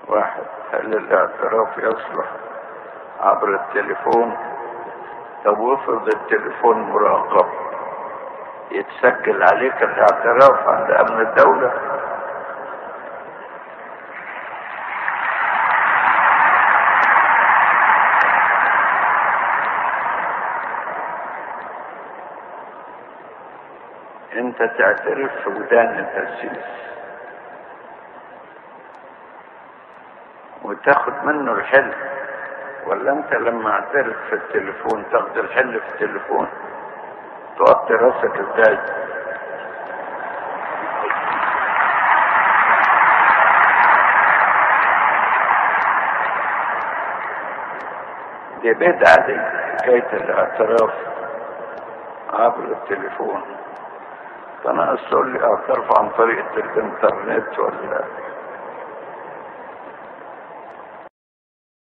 واحد هل الاعتراف يصلح عبر التليفون طب وافرض التليفون مراقب يتسجل عليك الاعتراف عند امن الدولة انت تعترف في ودان التأسيس وتاخد منه الحل ولا انت لما اعترف في التليفون تاخد الحل في التليفون توطي راسك ازاي دي بدعة دي حكاية الاعتراف عبر التليفون فانا اقول لي اعترف عن طريق الانترنت ولا